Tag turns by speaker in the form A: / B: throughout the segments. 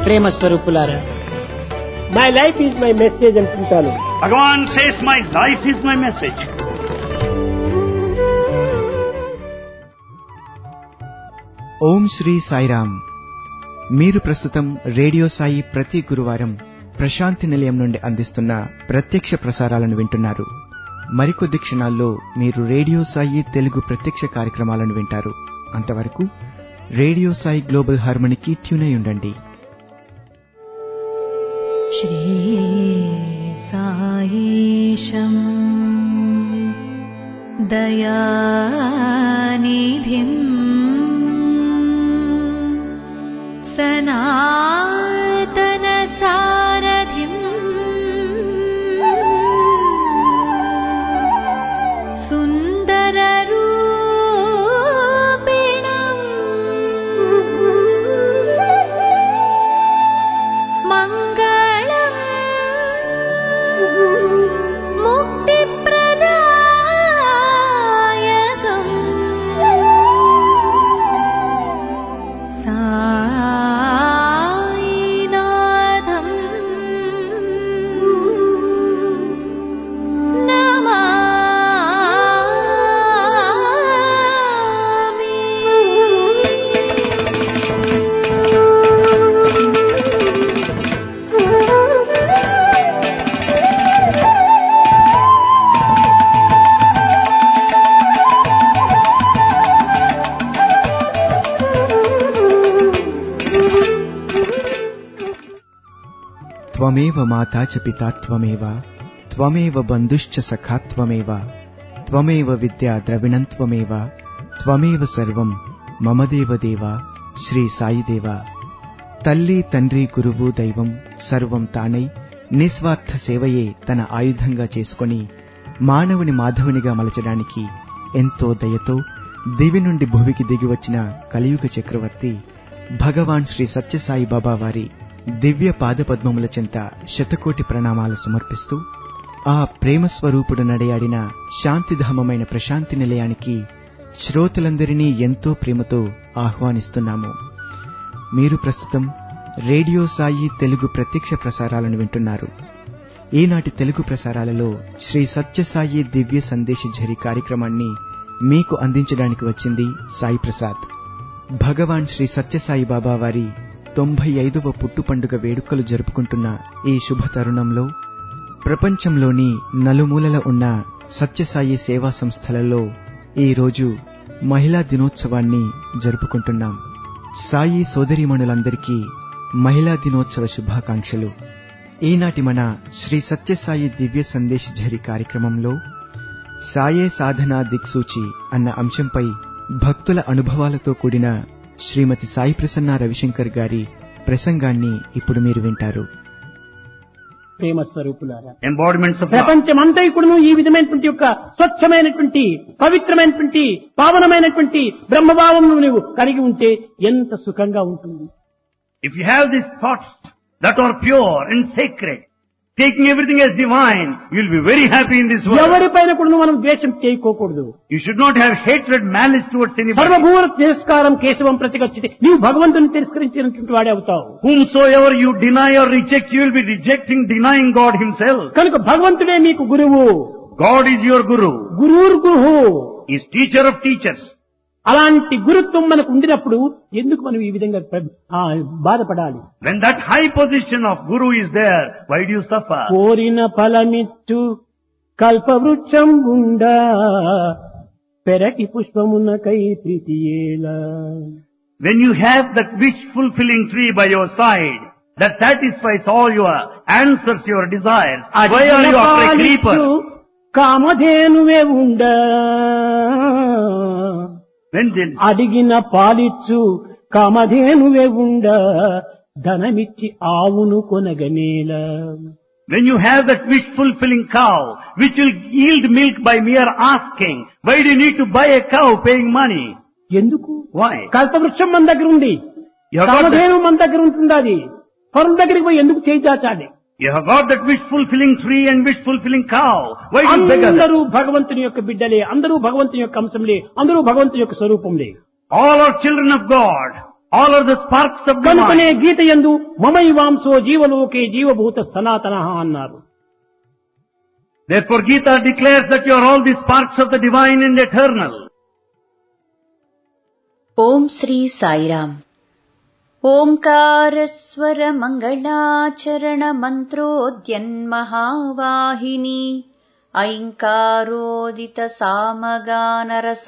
A: ప్రేమ స్వరూపులారా
B: my life is my message అంటుంటాను
C: Bhagavan says, My life is my message.
D: Om Shri Sairam మీరు ప్రస్తుతం రేడియో సాయి ప్రతి గురువారం ప్రశాంతి నిలయం నుండి అందిస్తున్న ప్రత్యక్ష ప్రసారాలను వింటున్నారు మరికొద్ది క్షణాల్లో మీరు రేడియో సాయి తెలుగు ప్రత్యక్ష కార్యక్రమాలను వింటారు అంతవరకు రేడియో సాయి గ్లోబల్ హార్మనీకి ట్యూన్ అయి ఉండండి
E: श्रीसायीशम् दयानिधिम् सनातनसारथिम् सुन्दररूपिणम् मङ्गलम् मुक्तिप्रदायकम् सायिनाथम्
D: త్వమేవ మాతా చ పితా త్వమేవ త్వమేవ బంధుశ్చ సఖా త్వమేవ త్వమేవ విద్యా ద్రవిణం త్వమేవ త్వమేవ సర్వం మమ దేవ దేవ శ్రీ సాయిదేవ తల్లి తండ్రి గురువు దైవం సర్వం తానై నిస్వార్థ సేవయే తన ఆయుధంగా చేసుకొని మానవుని మాధవునిగా మలచడానికి ఎంతో దయతో దివి నుండి భువికి దిగివచ్చిన కలియుగ చక్రవర్తి భగవాన్ శ్రీ సత్యసాయి బాబా వారి దివ్య పాదపద్మముల చెంత శతకోటి ప్రణామాలు సమర్పిస్తూ ఆ ప్రేమ స్వరూపుడు నడయాడిన శాంతిధామమైన ప్రశాంతి నిలయానికి శ్రోతలందరినీ ఎంతో ప్రేమతో ఆహ్వానిస్తున్నాము మీరు ప్రస్తుతం రేడియో సాయి తెలుగు ప్రత్యక్ష ప్రసారాలను వింటున్నారు ఈనాటి తెలుగు ప్రసారాలలో శ్రీ సత్యసాయి దివ్య సందేశ ఝరి కార్యక్రమాన్ని మీకు అందించడానికి వచ్చింది సాయి ప్రసాద్ భగవాన్ శ్రీ సత్యసాయి బాబా వారి తొంభై ఐదవ పుట్టు పండుగ వేడుకలు జరుపుకుంటున్న ఈ శుభ తరుణంలో ప్రపంచంలోని నలుమూలల ఉన్న సత్యసాయి సేవా సంస్థలలో ఈ రోజు మహిళా దినోత్సవాన్ని జరుపుకుంటున్నాం సాయి సోదరీమణులందరికీ మహిళా దినోత్సవ శుభాకాంక్షలు ఈనాటి మన శ్రీ సత్యసాయి దివ్య సందేశ్ ఝరి కార్యక్రమంలో సాయే సాధనా దిక్సూచి అన్న అంశంపై భక్తుల అనుభవాలతో కూడిన శ్రీమతి సాయి ప్రసన్న రవిశంకర్ గారి ప్రసంగాన్ని ఇప్పుడు మీరు వింటారు
B: ప్రేమ స్వరూపులారా
C: Embodiments of love.
B: ప్రపంచమంతా ఇప్పుడును ఈ విధమైనటువంటి యొక్క స్వచ్ఛమైనటువంటి పవిత్రమైనటువంటి పావనమైనటువంటి బ్రహ్మభావమును నువ్వు కలిగి ఉంటే ఎంత సుఖంగా ఉంటుంది
C: If you have these thoughts that are pure and sacred, taking everything as divine, you'll be very happy in this world.
B: ఎవరిపైన కూడా మనం ద్వేషం చేయకోకూడదు
C: You should not have hatred, malice towards anybody.
B: సర్వభూర తిరస్కారం కేశవం ప్రతిగచ్చితే నీవు భగవంతుని తిరస్కరించినటువంటి వాడే అవుతావు
C: Whomsoever you deny or reject, you will be rejecting, denying God Himself.
B: కనుక భగవంతుడే మీకు గురువు
C: God is your Guru.
B: గురువుర్ Guru
C: He is teacher of teachers.
B: అలాంటి గురుత్వం మనకు ఉండినప్పుడు ఎందుకు మనం ఈ విధంగా ప్ర- ఆ, బాధపడాలి
C: When that high position of Guru is there, why do you suffer?
B: కోరిన ఫలమిచ్చు కల్పవృక్షం గుండా పెరటి పుష్పమునకై ప్రీతియేలా
C: When you have that wish fulfilling tree by your side, that satisfies all your answers, your desires, why are you after a creeper?
B: కామధేనువే ఉండా
C: When then,
B: అడిగిన పాలిచ్చు కామధేనువే ఉండా ధనమిచ్చి ఆవును కొనగనేలా
C: when you have that wish fulfilling cow, which will yield milk by mere asking, why do you need to buy a cow paying money?
B: ఎందుకు
C: Why?
B: కల్పవృక్షం మన దగ్గర ఉంది
C: You have got that,
B: Kamadhenu మన దగ్గర ఉంటుంది అది పొలం దగ్గరికి పోయి ఎందుకు చేయి చాచాలి
C: you have got that wish fulfilling tree and wish fulfilling cow. Why do you beg others?
B: అందరూ భగవంతుని యొక్క బిడ్డలే అందరూ భగవంతుని యొక్క అంశంలే అందరూ భగవంతుని యొక్క స్వరూపంలే
C: All are children of God. All are the sparks of
B: కనుకనే
C: divine.
B: గీత యందు మమైవాంసో జీవలోకే జీవభూత సనాతన అన్నారు
C: Therefore Gita declares that you are all the sparks of the divine and eternal.
A: ఓం శ్రీ సాయిరామ్ ఓంకారస్వర మంగళాచరణ మంత్రోద్యన్మహావాహిని ఐంకారోదిత సామగానరస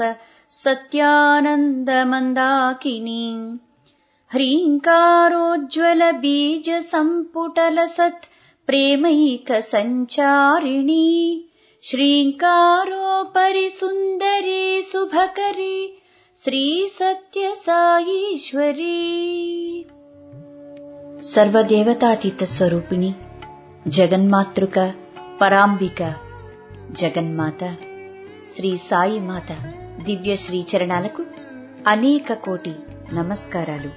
A: సత్యానందమందాకిని హ్రీంకారోజ్వల బీజ సంపుటల సత్ ప్రేమైక సంచారిణి శ్రీంకారోపరి సుందరీ శుభకరీ శ్రీ సత్య సాయీశ్వరీ సర్వదేవతాతీత స్వరూపిణి జగన్మాతృక పరాంబిక జగన్మాత శ్రీ సాయి మాత దివ్య శ్రీచరణాలకు అనేక కోటి నమస్కారాలు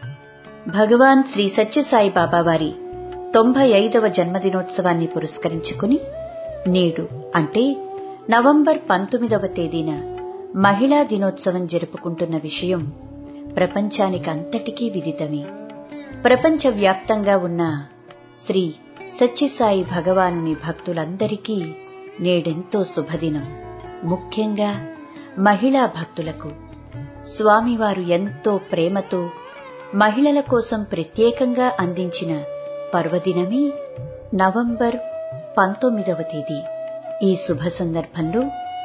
A: భగవాన్ శ్రీ సత్యసాయి బాబా వారి తొంభై ఐదవ జన్మదినోత్సవాన్ని పురస్కరించుకుని నేడు అంటే నవంబర్ పంతొమ్మిదవ తేదీన మహిళా దినోత్సవం జరుపుకుంటున్న విషయం ప్రపంచానికి అంతటికీ విదితమే ప్రపంచవ్యాప్తంగా ఉన్న శ్రీ సత్యసాయి భగవానుని భక్తులందరికీ నేడెంతో శుభదినం ముఖ్యంగా మహిళా భక్తులకు స్వామివారు ఎంతో ప్రేమతో మహిళల కోసం ప్రత్యేకంగా అందించిన పర్వదినమే నవంబర్ పంతొమ్మిదవ తేదీ ఈ శుభ సందర్భంలో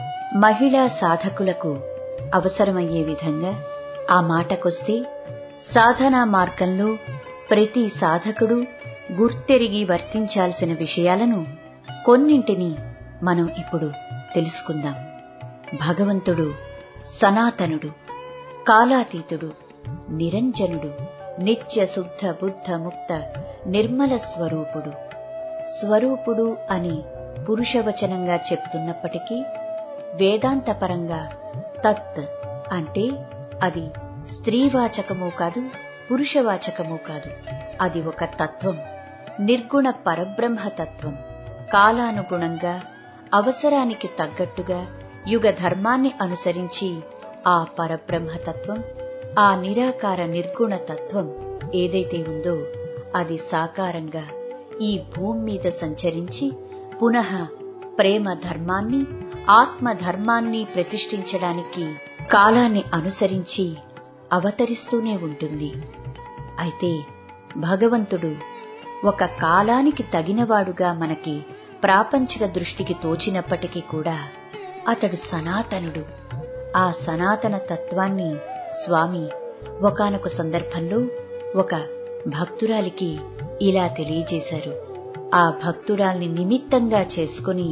A: మహిళా సాధకులకు అవసరమయ్యే విధంగా ఆ మాటకొస్తే సాధనా మార్గంలో ప్రతి సాధకుడు గుర్తెరిగి వర్తించాల్సిన విషయాలను కొన్నింటిని మనం ఇప్పుడు తెలుసుకుందాం భగవంతుడు సనాతనుడు కాలాతీతుడు నిరంజనుడు నిత్య శుద్ధ బుద్ధ ముక్త నిర్మల స్వరూపుడు స్వరూపుడు అని పురుషవచనంగా చెప్తున్నప్పటికీ వేదాంతపరంగా తత్ అంటే అది స్త్రీవాచకము కాదు పురుషవాచకము కాదు అది ఒక తత్వం నిర్గుణ పరబ్రహ్మ తత్వం కాలానుగుణంగా అవసరానికి తగ్గట్టుగా యుగ ధర్మాన్ని అనుసరించి ఆ పరబ్రహ్మతత్వం ఆ నిరాకార నిర్గుణ తత్వం ఏదైతే ఉందో అది సాకారంగా ఈ భూమి మీద సంచరించి పునః ప్రేమ ధర్మాన్ని ఆత్మ ధర్మాన్ని ప్రతిష్ఠించడానికి కాలాన్ని అనుసరించి అవతరిస్తూనే ఉంటుంది అయితే భగవంతుడు ఒక కాలానికి తగినవాడుగా మనకి ప్రాపంచిక దృష్టికి తోచినప్పటికీ కూడా అతడు సనాతనుడు ఆ సనాతన తత్వాన్ని స్వామి ఒకానొక సందర్భంలో ఒక భక్తురాలికి ఇలా తెలియజేశారు ఆ భక్తురాల్ని నిమిత్తంగా చేసుకుని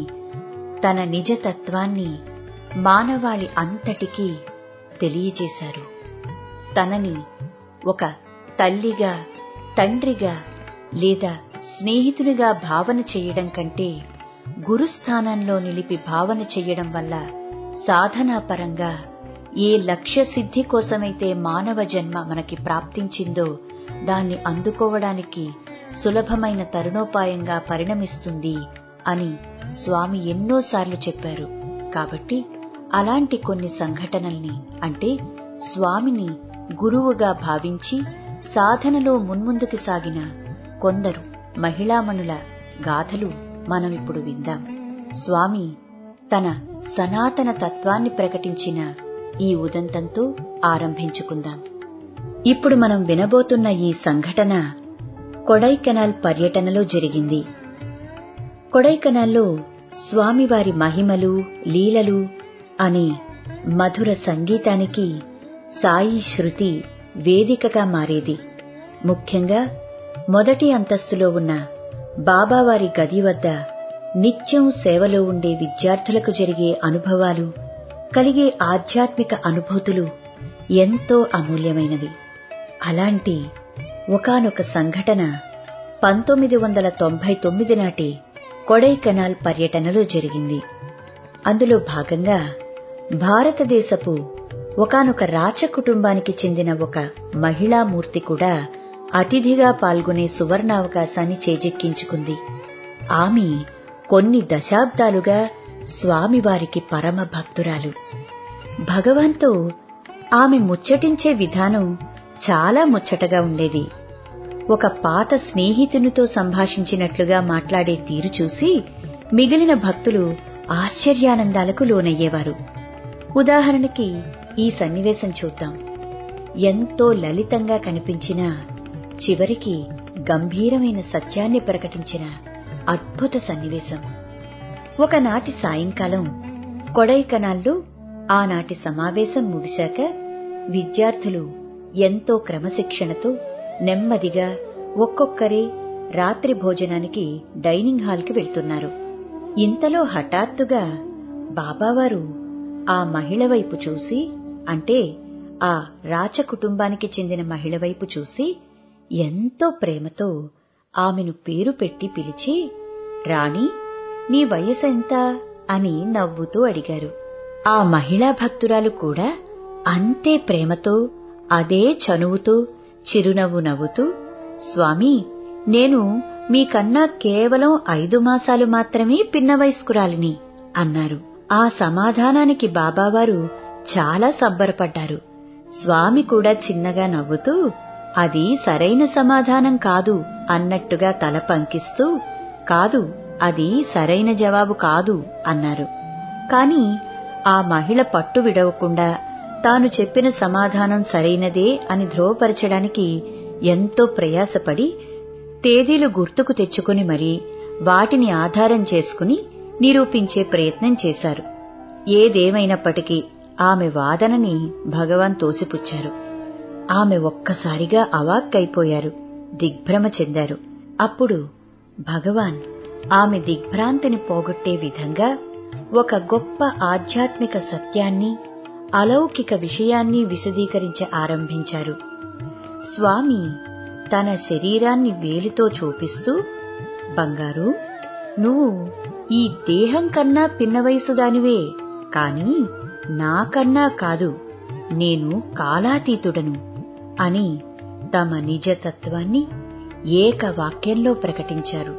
A: తన నిజతత్వాన్ని మానవాళి అంతటికీ తెలియజేశారు తనని ఒక తల్లిగా తండ్రిగా లేదా స్నేహితునిగా భావన చేయడం కంటే గురుస్థానంలో నిలిపి భావన చెయ్యడం వల్ల సాధనాపరంగా ఏ లక్ష్య సిద్ధి కోసమైతే మానవ జన్మ మనకి ప్రాప్తించిందో దాన్ని అందుకోవడానికి సులభమైన తరుణోపాయంగా పరిణమిస్తుంది అని స్వామి ఎన్నోసార్లు చెప్పారు కాబట్టి అలాంటి కొన్ని సంఘటనల్ని అంటే స్వామిని గురువుగా భావించి సాధనలో మున్ముందుకు సాగిన కొందరు మహిళామణుల గాథలు మనం ఇప్పుడు విందాం స్వామి తన సనాతన తత్వాన్ని ప్రకటించిన ఈ ఉదంతంతో ఆరంభించుకుందాం ఇప్పుడు మనం వినబోతున్న ఈ సంఘటన కొడైకెనాల్ పర్యటనలో జరిగింది కొడైకెనాల్లో స్వామివారి మహిమలు లీలలు అనే మధుర సంగీతానికి సాయి శృతి వేదికగా మారేది ముఖ్యంగా మొదటి అంతస్తులో ఉన్న బాబావారి గది వద్ద నిత్యం సేవలో ఉండే విద్యార్థులకు జరిగే అనుభవాలు కలిగే ఆధ్యాత్మిక అనుభూతులు ఎంతో అమూల్యమైనవి అలాంటి ఒకానొక సంఘటన పంతొమ్మిది వందల తొంభై తొమ్మిది నాటి కొడైకెనాల్ పర్యటనలో జరిగింది అందులో భాగంగా భారతదేశపు ఒకానొక రాచ కుటుంబానికి చెందిన ఒక మహిళామూర్తి కూడా అతిథిగా పాల్గొనే సువర్ణావకాశాన్ని చేజెక్కించుకుంది ఆమె కొన్ని దశాబ్దాలుగా స్వామివారికి పరమ భక్తురాలు భగవాన్తో ఆమె ముచ్చటించే విధానం చాలా ముచ్చటగా ఉండేది ఒక పాత స్నేహితునితో సంభాషించినట్లుగా మాట్లాడే తీరు చూసి మిగిలిన భక్తులు ఆశ్చర్యానందాలకు లోనయ్యేవారు ఉదాహరణకి ఈ సన్నివేశం చూద్దాం ఎంతో లలితంగా కనిపించిన చివరికి గంభీరమైన సత్యాన్ని ప్రకటించిన అద్భుత సన్నివేశం ఒకనాటి సాయంకాలం కొడైకనాల్లో ఆనాటి సమావేశం ముగిశాక విద్యార్థులు ఎంతో క్రమశిక్షణతో నెమ్మదిగా ఒక్కొక్కరే రాత్రి భోజనానికి డైనింగ్ హాల్కి వెళ్తున్నారు ఇంతలో హఠాత్తుగా బాబావారు ఆ మహిళ వైపు చూసి అంటే ఆ రాచ కుటుంబానికి చెందిన మహిళ వైపు చూసి ఎంతో ప్రేమతో ఆమెను పేరు పెట్టి పిలిచి రాణి నీ వయసు ఎంత అని నవ్వుతూ అడిగారు ఆ మహిళా భక్తురాలు కూడా అంతే ప్రేమతో అదే చనువుతో చిరునవ్వు నవ్వుతూ స్వామి నేను మీకన్నా కేవలం ఐదు మాసాలు మాత్రమే పిన్న వయస్కురాలిని అన్నారు ఆ సమాధానానికి బాబావారు చాలా సబ్బరపడ్డారు స్వామి కూడా చిన్నగా నవ్వుతూ అది సరైన సమాధానం కాదు అన్నట్టుగా తల పంకిస్తూ కాదు అది సరైన జవాబు కాదు అన్నారు కాని ఆ మహిళ పట్టు విడవకుండా తాను చెప్పిన సమాధానం సరైనదే అని ధ్రువపరచడానికి ఎంతో ప్రయాసపడి తేదీలు గుర్తుకు తెచ్చుకుని మరీ వాటిని ఆధారం చేసుకుని నిరూపించే ప్రయత్నం చేశారు ఏదేమైనప్పటికీ ఆమె వాదనని భగవాన్ తోసిపుచ్చారు ఆమె ఒక్కసారిగా అవాక్కైపోయారు దిగ్భ్రమ చెందారు అప్పుడు భగవాన్ ఆమె దిగ్భ్రాంతిని పోగొట్టే విధంగా ఒక గొప్ప ఆధ్యాత్మిక సత్యాన్ని అలౌకిక విషయాన్ని విశదీకరించ ఆరంభించారు స్వామి తన శరీరాన్ని వేలితో చూపిస్తూ బంగారు నువ్వు ఈ దేహం కన్నా పిన్న వయసుదానివే కాని నాకన్నా కాదు నేను కాలాతీతుడను అని తమ నిజతత్వాన్ని ఏకవాక్యంలో ప్రకటించారు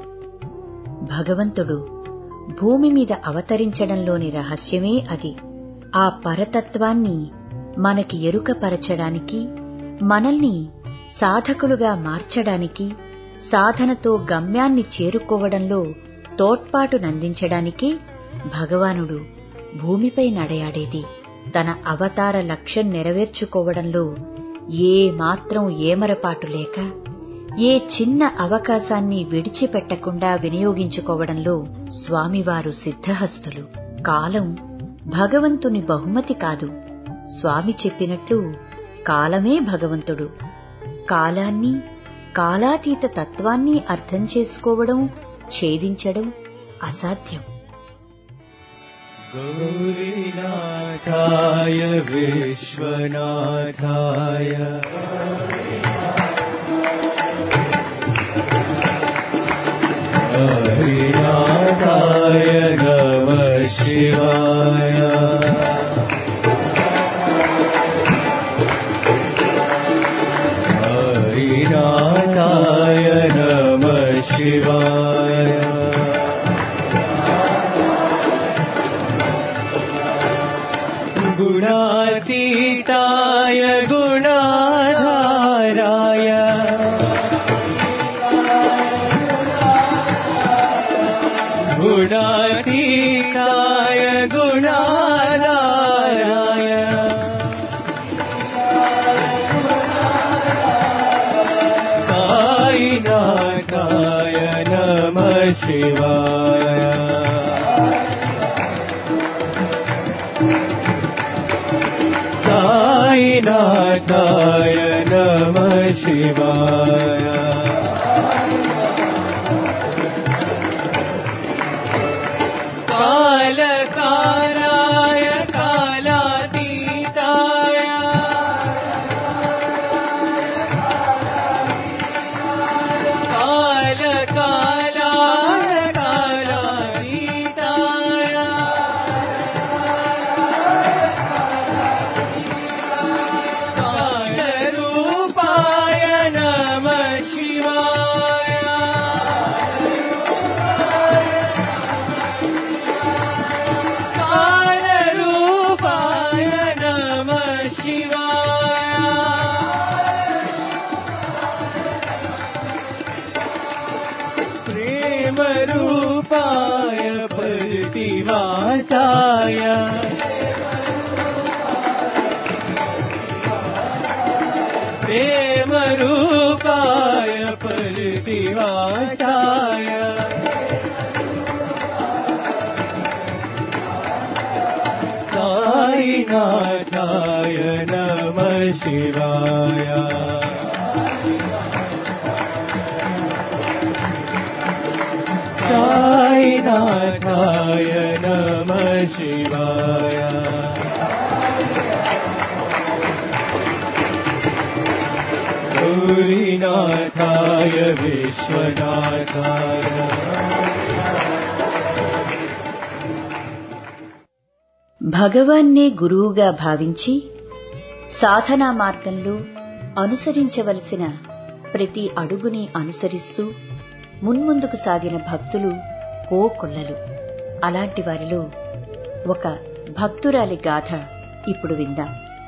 A: భగవంతుడు భూమి మీద అవతరించడంలోని రహస్యమే అది ఆ పరతత్వాన్ని మనకి ఎరుకపరచడానికి మనల్ని సాధకులుగా మార్చడానికి సాధనతో గమ్యాన్ని చేరుకోవడంలో తోడ్పాటునందించడానికి భగవానుడు భూమిపై నడయాడేది తన అవతార లక్ష్యం నెరవేర్చుకోవడంలో ఏ మాత్రం ఏమరపాటు లేక ఏ చిన్న అవకాశాన్ని విడిచిపెట్టకుండా వినియోగించుకోవడంలో స్వామివారు సిద్ధహస్తులు కాలం భగవంతుని బహుమతి కాదు స్వామి చెప్పినట్లు కాలమే భగవంతుడు కాలాన్ని కాలాతీత తత్వాన్ని అర్థం చేసుకోవడం ఛేదించడం అసాధ్యం
F: गौरीनाथाय विश्वनाथाय हरिनाथाय नमः शिवाय हरिनाथाय नमः शिवाय गुणातीताय गुणाधाराय गुणातीताय गुणाधाराय साईनाथाय नमः शिवाय साईनाथाय नमः शिवाय कालकालाय कालातीताय कालकालाय कालातीताय कालरूपाय नमः शिवाय काल प्रेमरूपाय प्रतिवासाय प्रेमरूपाय प्रतिवासाय साईनाथाय नमः शिवाय साईनाथाय नमः शिवाय गौरीनाथाय विश्वनाथाय
A: భగవాన్నే గురువుగా భావించి సాధనా మార్గంలో అనుసరించవలసిన ప్రతి అడుగుని అనుసరిస్తూ మున్ముందుకు సాగిన భక్తులు కోకొల్లలు అలాంటి వారిలో ఒక భక్తురాలి గాథ ఇప్పుడు విందాం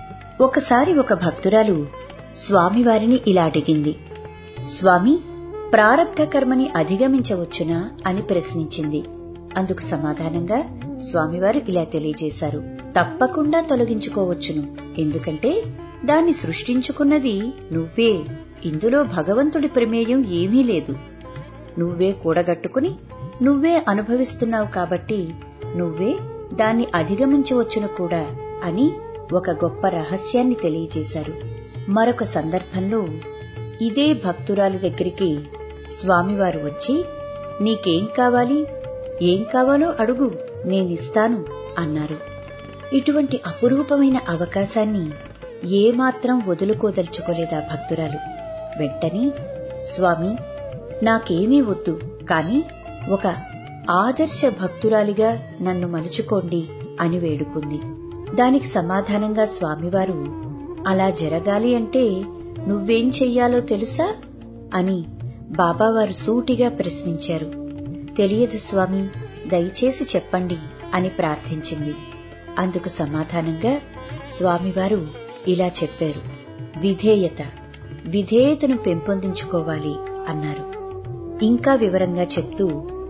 A: ఒకసారి ఒక భక్తురాలు స్వామివారిని ఇలా అడిగింది స్వామి ప్రారబ్ధ కర్మని అధిగమించవచ్చునా అని ప్రశ్నించింది అందుకు సమాధానంగా స్వామివారు ఇలా తెలియజేశారు తప్పకుండా తొలగించుకోవచ్చును ఎందుకంటే దాన్ని సృష్టించుకున్నది నువ్వే ఇందులో భగవంతుడి ప్రమేయం ఏమీ లేదు నువ్వే కూడగట్టుకుని నువ్వే అనుభవిస్తున్నావు కాబట్టి నువ్వే దాన్ని అధిగమించవచ్చును కూడా అని ఒక గొప్ప రహస్యాన్ని తెలియజేశారు మరొక సందర్భంలో ఇదే భక్తురాలి దగ్గరికి స్వామివారు వచ్చి నీకేం కావాలి ఏం కావాలో అడుగు నేనిస్తాను అన్నారు ఇటువంటి అపురూపమైన అవకాశాన్ని ఏమాత్రం వదులుకోదలుచుకోలేదా భక్తురాలు వెంటనే స్వామి నాకేమీ వద్దు కాని ఒక ఆదర్శ భక్తురాలిగా నన్ను మలుచుకోండి అని వేడుకుంది దానికి సమాధానంగా స్వామివారు అలా జరగాలి అంటే నువ్వేం చెయ్యాలో తెలుసా అని బాబావారు సూటిగా ప్రశ్నించారు తెలియదు స్వామి దయచేసి చెప్పండి అని ప్రార్థించింది అందుకు సమాధానంగా స్వామివారు ఇలా చెప్పారు విధేయత విధేయతను పెంపొందించుకోవాలి అన్నారు ఇంకా వివరంగా చెప్తూ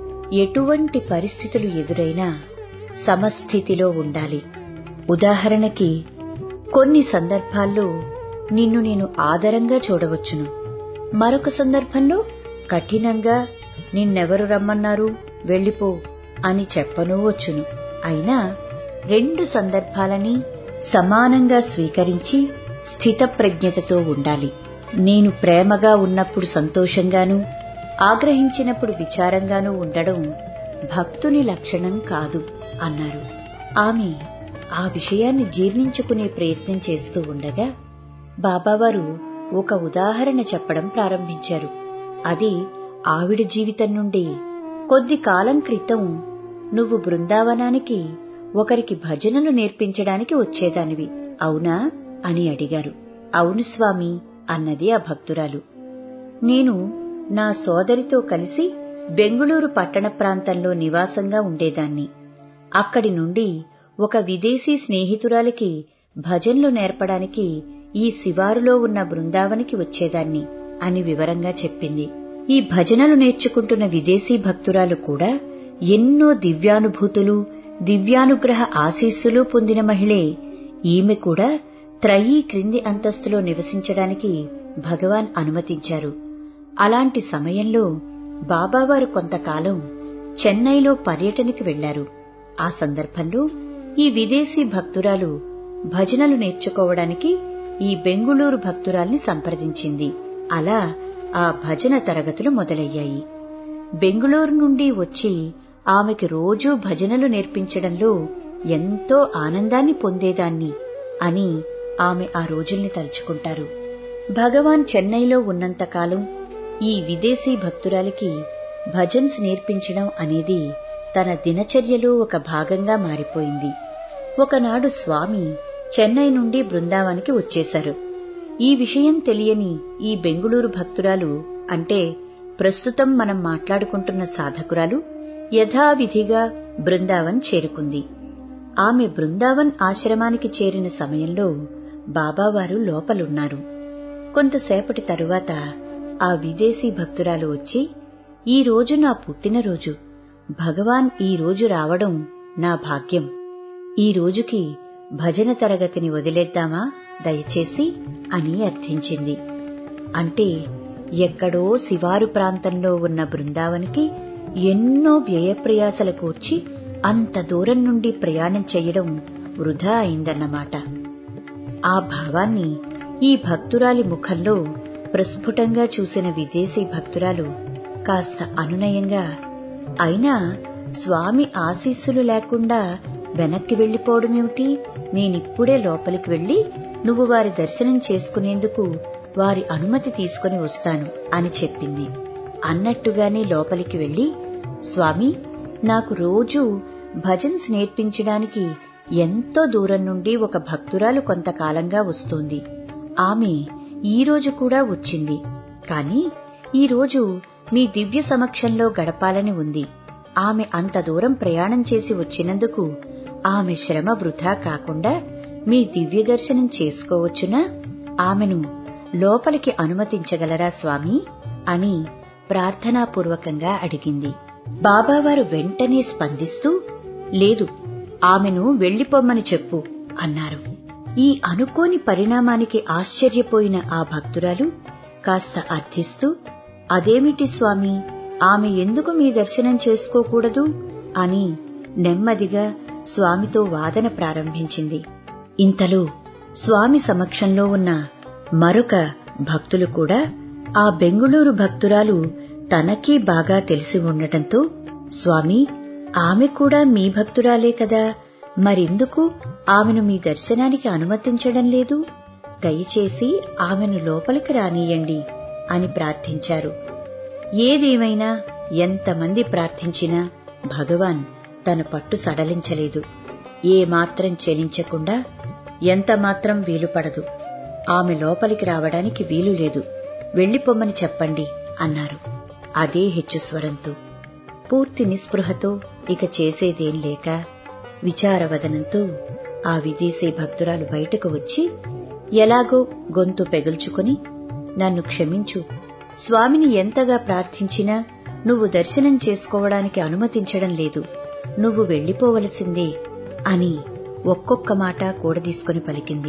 A: ఎటువంటి పరిస్థితులు ఎదురైనా సమస్థితిలో ఉండాలి ఉదాహరణకి కొన్ని సందర్భాల్లో నిన్ను నేను ఆదరంగా చూడవచ్చును మరొక సందర్భంలో కఠినంగా నిన్నెవరు రమ్మన్నారు వెళ్ళిపో అని చెప్పనూ వచ్చును అయినా రెండు సందర్భాలని సమానంగా స్వీకరించి స్థితప్రజ్ఞతతో ఉండాలి నేను ప్రేమగా ఉన్నప్పుడు సంతోషంగానూ ఆగ్రహించినప్పుడు విచారంగానూ ఉండడం భక్తుని లక్షణం కాదు అన్నారు ఆమె ఆ విషయాన్ని జీర్ణించుకునే ప్రయత్నం చేస్తూ ఉండగా బాబావారు ఒక ఉదాహరణ చెప్పడం ప్రారంభించారు అది ఆవిడ జీవితం నుండి కొద్ది కాలం క్రితం నువ్వు బృందావనానికి ఒకరికి భజనలు నేర్పించడానికి వచ్చేదానివి అవునా అని అడిగారు అవును స్వామి అన్నది ఆ భక్తురాలు నేను నా సోదరితో కలిసి బెంగుళూరు పట్టణ ప్రాంతంలో నివాసంగా ఉండేదాన్ని అక్కడి నుండి ఒక విదేశీ స్నేహితురాలికి భజన్లు నేర్పడానికి ఈ శివారులో ఉన్న బృందావనికి వచ్చేదాన్ని అని వివరంగా చెప్పింది ఈ భజనలు నేర్చుకుంటున్న విదేశీ భక్తురాలు కూడా ఎన్నో దివ్యానుభూతులు దివ్యానుగ్రహ ఆశీస్సులు పొందిన మహిళే ఈమె కూడా త్రయీ క్రింది అంతస్తులో నివసించడానికి భగవాన్ అనుమతించారు అలాంటి సమయంలో బాబావారు కొంతకాలం చెన్నైలో పర్యటనకి వెళ్లారు ఆ సందర్భంలో ఈ విదేశీ భక్తురాలు భజనలు నేర్చుకోవడానికి ఈ బెంగుళూరు భక్తురాల్ని సంప్రదించింది అలా ఆ భజన తరగతులు మొదలయ్యాయి బెంగుళూరు నుండి వచ్చి ఆమెకి రోజూ భజనలు నేర్పించడంలో ఎంతో ఆనందాన్ని పొందేదాన్ని అని ఆమె ఆ రోజుల్ని తలుచుకుంటారు భగవాన్ చెన్నైలో ఉన్నంతకాలం ఈ విదేశీ భక్తురాలికి భజన్స్ నేర్పించడం అనేది తన దినచర్యలో ఒక భాగంగా మారిపోయింది ఒకనాడు స్వామి చెన్నై నుండి బృందావానికి వచ్చేశారు ఈ విషయం తెలియని ఈ బెంగుళూరు భక్తురాలు అంటే ప్రస్తుతం మనం మాట్లాడుకుంటున్న సాధకురాలు యథావిధిగా బృందావన్ చేరుకుంది ఆమె బృందావన్ ఆశ్రమానికి చేరిన సమయంలో బాబావారు లోపలున్నారు కొంతసేపటి తరువాత ఆ విదేశీ భక్తురాలు వచ్చి ఈ రోజు నా పుట్టినరోజు భగవాన్ ఈ రోజు రావడం నా భాగ్యం ఈ రోజుకి భజన తరగతిని వదిలేద్దామా దయచేసి అని అర్థించింది అంటే ఎక్కడో శివారు ప్రాంతంలో ఉన్న బృందావనికి ఎన్నో వ్యయప్రయాసల కూర్చి అంత దూరం నుండి ప్రయాణం చెయ్యడం వృధా అయిందన్నమాట ఆ భావాన్ని ఈ భక్తురాలి ముఖంలో ప్రస్ఫుటంగా చూసిన విదేశీ భక్తురాలు కాస్త అనునయంగా అయినా స్వామి ఆశీస్సులు లేకుండా వెనక్కి వెళ్లిపోవడమేమిటి నేనిప్పుడే లోపలికి వెళ్లి నువ్వు వారి దర్శనం చేసుకునేందుకు వారి అనుమతి తీసుకుని వస్తాను అని చెప్పింది అన్నట్టుగానే లోపలికి వెళ్లి స్వామి నాకు రోజూ భజన్స్ నేర్పించడానికి ఎంతో దూరం నుండి ఒక భక్తురాలు కొంతకాలంగా వస్తోంది ఆమె ఈ రోజు కూడా వచ్చింది కాని ఈ రోజు మీ దివ్య సమక్షంలో గడపాలని ఉంది ఆమె అంత దూరం ప్రయాణం చేసి వచ్చినందుకు ఆమె శ్రమ వృధా కాకుండా మీ దివ్య దర్శనం చేసుకోవచ్చునా ఆమెను లోపలికి అనుమతించగలరా స్వామి అని ప్రార్థనాపూర్వకంగా అడిగింది బాబావారు వెంటనే స్పందిస్తూ లేదు ఆమెను వెళ్లిపోమ్మని చెప్పు అన్నారు ఈ అనుకోని పరిణామానికి ఆశ్చర్యపోయిన ఆ భక్తురాలు కాస్త అర్థిస్తూ అదేమిటి స్వామి ఆమె ఎందుకు మీ దర్శనం చేసుకోకూడదు అని నెమ్మదిగా స్వామితో వాదన ప్రారంభించింది ఇంతలో స్వామి సమక్షంలో ఉన్న మరొక భక్తులు కూడా ఆ బెంగుళూరు భక్తురాలు తనకీ బాగా తెలిసి ఉండటంతో స్వామి ఆమె కూడా మీ భక్తురాలే కదా మరెందుకు ఆమెను మీ దర్శనానికి అనుమతించడం లేదు దయచేసి ఆమెను లోపలికి రానీయండి అని ప్రార్థించారు ఏదేమైనా ఎంతమంది ప్రార్థించినా భగవాన్ తన పట్టు సడలించలేదు ఏమాత్రం చెలించకుండా ఎంతమాత్రం వీలుపడదు ఆమె లోపలికి రావడానికి వీలు లేదు వెళ్లిపోమ్మని చెప్పండి అన్నారు అదే హెచ్చు స్వరంతో పూర్తి నిస్పృహతో ఇక చేసేదేం లేక విచారవదనంతో ఆ విదేశీ భక్తురాలు బయటకు వచ్చి ఎలాగో గొంతు పెగుల్చుకుని నన్ను క్షమించు స్వామిని ఎంతగా ప్రార్థించినా నువ్వు దర్శనం చేసుకోవడానికి అనుమతించడం లేదు నువ్వు వెళ్లిపోవలసిందే అని ఒక్కొక్క మాట కూడదీసుకుని పలికింది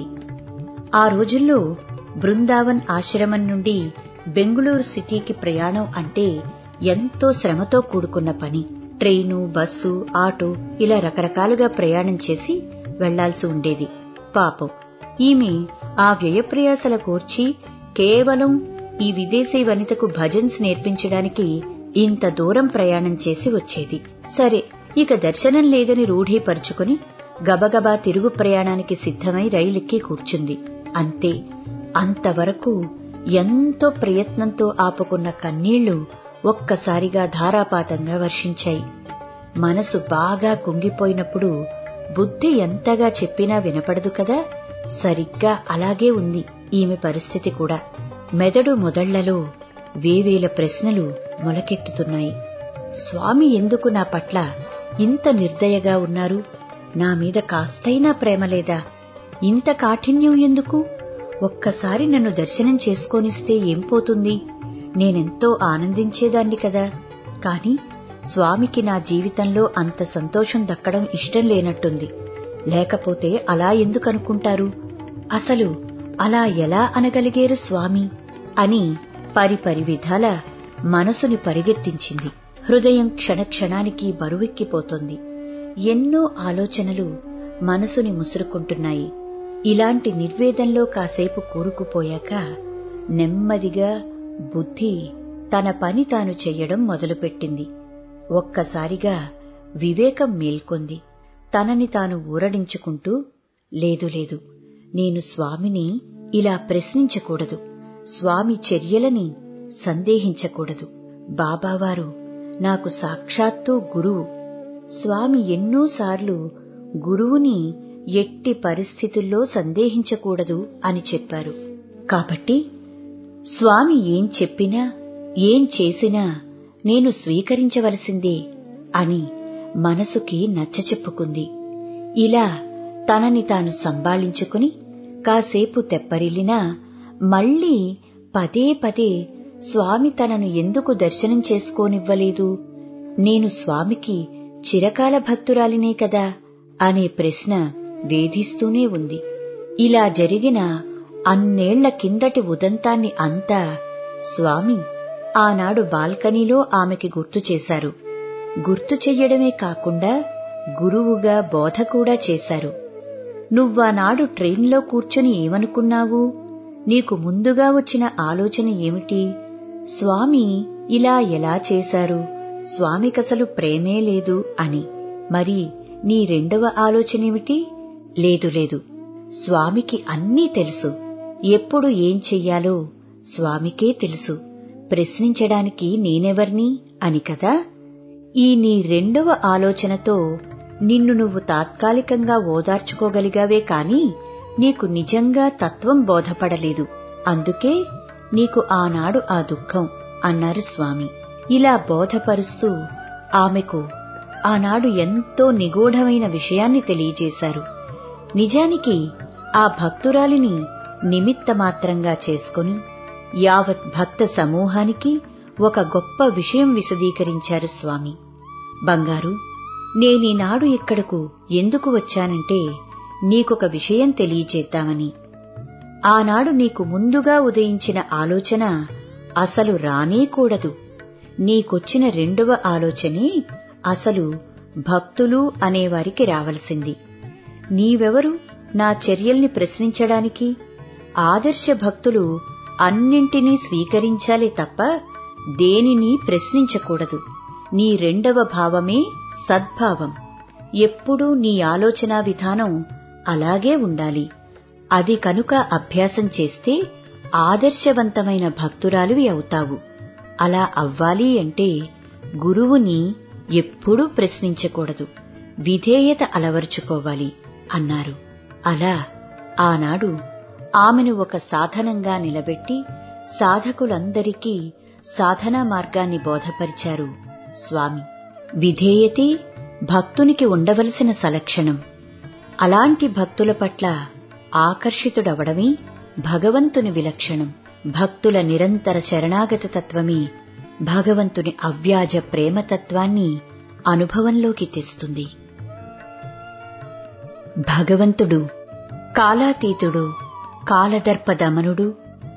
A: ఆ రోజుల్లో బృందావన్ ఆశ్రమం నుండి బెంగుళూరు సిటీకి ప్రయాణం అంటే ఎంతో శ్రమతో కూడుకున్న పని ట్రైను బస్సు ఆటో ఇలా రకరకాలుగా ప్రయాణం చేసి వెళ్లాల్సి ఉండేది పాపం ఈమె ఆ వ్యయప్రయాసల కోర్చి కేవలం ఈ విదేశీ వనితకు భజన్స్ నేర్పించడానికి ఇంత దూరం ప్రయాణం చేసి వచ్చేది సరే ఇక దర్శనం లేదని రూఢీపరుచుకుని గబగబా తిరుగు ప్రయాణానికి సిద్ధమై రైలెక్కి కూర్చుంది అంతే అంతవరకు ఎంతో ప్రయత్నంతో ఆపుకున్న కన్నీళ్లు ఒక్కసారిగా ధారాపాతంగా వర్షించాయి మనసు బాగా కుంగిపోయినప్పుడు బుద్ధి ఎంతగా చెప్పినా వినపడదు కదా సరిగ్గా అలాగే ఉంది ఈమె పరిస్థితి కూడా మెదడు మొదళ్లలో వేవేల ప్రశ్నలు మొలకెత్తుతున్నాయి స్వామి ఎందుకు నా పట్ల ఇంత నిర్దయగా ఉన్నారు నా మీద కాస్తైనా ప్రేమ లేదా ఇంత కాఠిన్యం ఎందుకు ఒక్కసారి నన్ను దర్శనం చేసుకోనిస్తే ఏం పోతుంది నేనెంతో ఆనందించేదాన్ని కదా కాని స్వామికి నా జీవితంలో అంత సంతోషం దక్కడం ఇష్టం లేనట్టుంది లేకపోతే అలా ఎందుకనుకుంటారు అసలు అలా ఎలా అనగలిగేరు స్వామి అని పరిపరి విధాల మనసుని పరిగెత్తించింది హృదయం క్షణక్షణానికి బరువెక్కిపోతోంది ఎన్నో ఆలోచనలు మనసుని ముసురుకుంటున్నాయి ఇలాంటి నిర్వేదంలో కాసేపు కూరుకుపోయాక నెమ్మదిగా బుద్ధి తన పని తాను చెయ్యడం మొదలుపెట్టింది ఒక్కసారిగా వివేకం మేల్కొంది తనని తాను ఊరడించుకుంటూ లేదు లేదు నేను స్వామిని ఇలా ప్రశ్నించకూడదు స్వామి చర్యలని సందేహించకూడదు బాబావారు నాకు సాక్షాత్తు గురువు స్వామి ఎన్నోసార్లు గురువుని ఎట్టి పరిస్థితుల్లో సందేహించకూడదు అని చెప్పారు కాబట్టి స్వామి ఏం చెప్పినా ఏం చేసినా నేను స్వీకరించవలసిందే అని మనసుకి నచ్చచెప్పుకుంది ఇలా తనని తాను సంభాళించుకుని కాసేపు తెప్పరిల్లినా మళ్లీ పదే పదే స్వామి తనను ఎందుకు దర్శనం చేసుకోనివ్వలేదు నేను స్వామికి చిరకాల భక్తురాలినే కదా అనే ప్రశ్న వేధిస్తూనే ఉంది ఇలా జరిగిన అన్నేళ్ల కిందటి ఉదంతాన్ని అంతా స్వామి ఆనాడు బాల్కనీలో ఆమెకి గుర్తు చేశారు గుర్తు చెయ్యడమే కాకుండా గురువుగా బోధ కూడా చేశారు నువ్వానాడు ట్రైన్లో కూర్చొని ఏమనుకున్నావు నీకు ముందుగా వచ్చిన ఆలోచన ఏమిటి స్వామి ఇలా ఎలా చేశారు స్వామికసలు ప్రేమే లేదు అని మరి నీ రెండవ ఆలోచనేమిటి లేదు లేదు స్వామికి అన్నీ తెలుసు ఎప్పుడు ఏం చెయ్యాలో స్వామికే తెలుసు ప్రశ్నించడానికి నేనెవర్ని అని కదా ఈ నీ రెండవ ఆలోచనతో నిన్ను నువ్వు తాత్కాలికంగా ఓదార్చుకోగలిగావే కాని నీకు నిజంగా తత్వం బోధపడలేదు అందుకే నీకు ఆనాడు ఆ దుఃఖం అన్నారు స్వామి ఇలా బోధపరుస్తూ ఆమెకు ఆనాడు ఎంతో నిగూఢమైన విషయాన్ని తెలియజేశారు నిజానికి ఆ భక్తురాలిని నిమిత్తమాత్రంగా చేసుకుని యావత్ భక్త సమూహానికి ఒక గొప్ప విషయం విశదీకరించారు స్వామి బంగారు నేనీనాడు ఇక్కడకు ఎందుకు వచ్చానంటే నీకొక విషయం తెలియచేద్దామని ఆనాడు నీకు ముందుగా ఉదయించిన ఆలోచన అసలు రానేకూడదు నీకొచ్చిన రెండవ ఆలోచనే అసలు భక్తులు అనేవారికి రావలసింది నీవెవరు నా చర్యల్ని ప్రశ్నించడానికి ఆదర్శ భక్తులు అన్నింటినీ స్వీకరించాలే తప్ప దేనిని ప్రశ్నించకూడదు నీ రెండవ భావమే సద్భావం ఎప్పుడూ నీ ఆలోచనా విధానం అలాగే ఉండాలి అది కనుక అభ్యాసం చేస్తే ఆదర్శవంతమైన భక్తురాలివి అవుతావు అలా అవ్వాలి అంటే గురువుని ఎప్పుడూ ప్రశ్నించకూడదు విధేయత అలవరుచుకోవాలి అన్నారు అలా ఆనాడు ఆమెను ఒక సాధనంగా నిలబెట్టి సాధకులందరికీ సాధనా మార్గాన్ని బోధపరిచారు స్వామి విధేయతే భక్తునికి ఉండవలసిన సలక్షణం అలాంటి భక్తుల పట్ల ఆకర్షితుడవడమే భగవంతుని విలక్షణం భక్తుల నిరంతర శరణాగత తత్వమే భగవంతుని అవ్యాజ ప్రేమతత్వాన్ని అనుభవంలోకి తెస్తుంది భగవంతుడు కాలాతీతుడు కాలదర్ప దమనుడు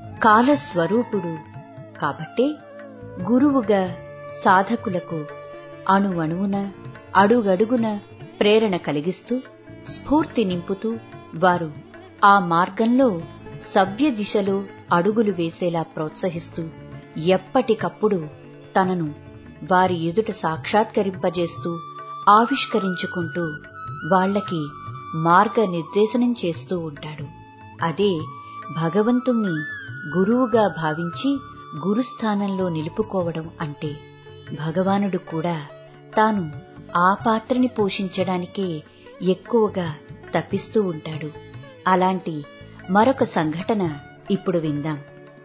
A: కాలస్వరూపుడు కాబట్టే గురువుగా సాధకులకు అణువణువున అడుగడుగున ప్రేరణ కలిగిస్తూ స్ఫూర్తి నింపుతూ వారు ఆ మార్గంలో సవ్య దిశలో అడుగులు వేసేలా ప్రోత్సహిస్తూ ఎప్పటికప్పుడు తనను వారి ఎదుట సాక్షాత్కరింపజేస్తూ ఆవిష్కరించుకుంటూ వాళ్లకి మార్గనిర్దేశనం చేస్తూ ఉంటాడు అదే భగవంతుణ్ణి గురువుగా భావించి గురుస్థానంలో నిలుపుకోవడం అంటే భగవానుడు కూడా తాను ఆ పాత్రని పోషించడానికే ఎక్కువగా తప్పిస్తూ ఉంటాడు అలాంటి మరొక సంఘటన ఇప్పుడు విందాం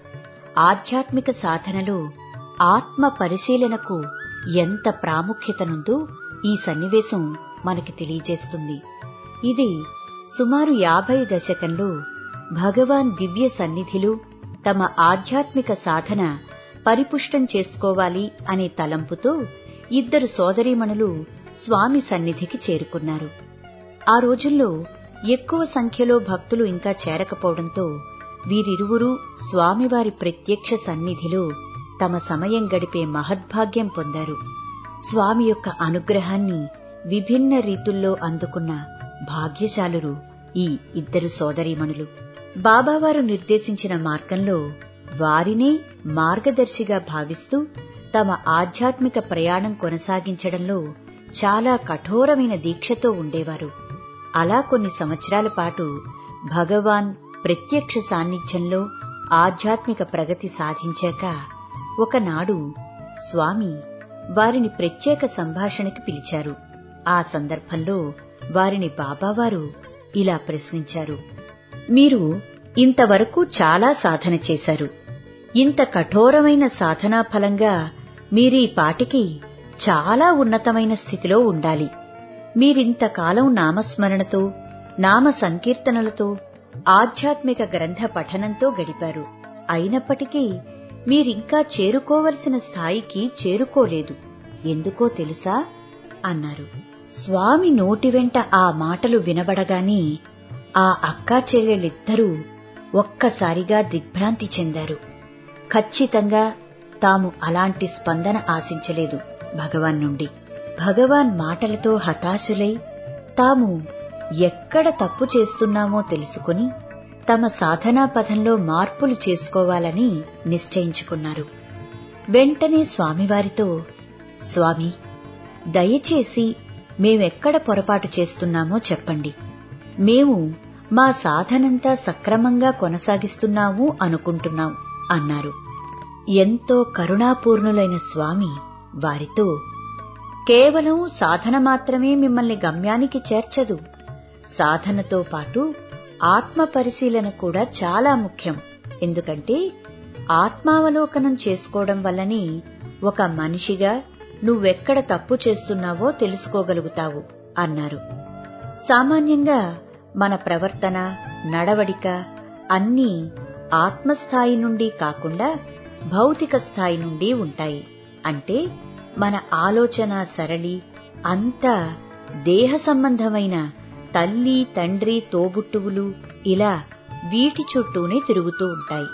A: ఆధ్యాత్మిక సాధనలో ఆత్మ పరిశీలనకు ఎంత ప్రాముఖ్యతనుందో ఈ సన్నివేశం మనకి తెలియజేస్తుంది ఇది సుమారు యాభై దశకంలో భగవాన్ దివ్య సన్నిధిలో తమ ఆధ్యాత్మిక సాధన పరిపుష్టం చేసుకోవాలి అనే తలంపుతో ఇద్దరు సోదరీమణులు స్వామి సన్నిధికి చేరుకున్నారు ఆ రోజుల్లో ఎక్కువ సంఖ్యలో భక్తులు ఇంకా చేరకపోవడంతో వీరిరువురూ స్వామివారి ప్రత్యక్ష సన్నిధిలో తమ సమయం గడిపే మహద్భాగ్యం పొందారు స్వామి యొక్క అనుగ్రహాన్ని విభిన్న రీతుల్లో అందుకున్న భాగ్యశాలురు ఈ ఇద్దరు సోదరీమణులు బాబావారు నిర్దేశించిన మార్గంలో వారినే మార్గదర్శిగా భావిస్తూ తమ ఆధ్యాత్మిక ప్రయాణం కొనసాగించడంలో చాలా కఠోరమైన దీక్షతో ఉండేవారు అలా కొన్ని సంవత్సరాల పాటు భగవాన్ ప్రత్యక్ష సాన్నిధ్యంలో ఆధ్యాత్మిక ప్రగతి సాధించాక ఒకనాడు స్వామి వారిని ప్రత్యేక సంభాషణకి పిలిచారు ఆ సందర్భంలో వారిని బాబావారు ఇలా ప్రశ్నించారు మీరు ఇంతవరకు చాలా సాధన చేశారు ఇంత కఠోరమైన సాధనా ఫలంగా మీరీ పాటికి చాలా ఉన్నతమైన స్థితిలో ఉండాలి మీరింతకాలం నామస్మరణతో నామ సంకీర్తనలతో ఆధ్యాత్మిక గ్రంథ పఠనంతో గడిపారు అయినప్పటికీ మీరింకా చేరుకోవలసిన స్థాయికి చేరుకోలేదు ఎందుకో తెలుసా అన్నారు స్వామి నోటి వెంట ఆ మాటలు వినబడగానే ఆ అక్కా చెల్లెలిద్దరూ ఒక్కసారిగా దిగ్భ్రాంతి చెందారు ఖచ్చితంగా తాము అలాంటి స్పందన ఆశించలేదు భగవాన్ నుండి భగవాన్ మాటలతో హతాశులై తాము ఎక్కడ తప్పు చేస్తున్నామో తెలుసుకుని తమ సాధనా పథంలో మార్పులు చేసుకోవాలని నిశ్చయించుకున్నారు వెంటనే స్వామివారితో స్వామి దయచేసి మేమెక్కడ పొరపాటు చేస్తున్నామో చెప్పండి మేము మా సాధనంతా సక్రమంగా కొనసాగిస్తున్నాము అనుకుంటున్నాం అన్నారు ఎంతో కరుణాపూర్ణులైన స్వామి వారితో కేవలం సాధన మాత్రమే మిమ్మల్ని గమ్యానికి చేర్చదు సాధనతో పాటు ఆత్మ పరిశీలన కూడా చాలా ముఖ్యం ఎందుకంటే ఆత్మావలోకనం చేసుకోవడం వల్లనే ఒక మనిషిగా నువ్వెక్కడ తప్పు చేస్తున్నావో తెలుసుకోగలుగుతావు అన్నారు సామాన్యంగా మన ప్రవర్తన నడవడిక అన్నీ ఆత్మస్థాయి నుండి కాకుండా భౌతిక స్థాయి నుండి ఉంటాయి అంటే మన ఆలోచన సరళి అంతా దేహ సంబంధమైన తల్లి తండ్రి తోబుట్టువులు ఇలా వీటి చుట్టూనే తిరుగుతూ ఉంటాయి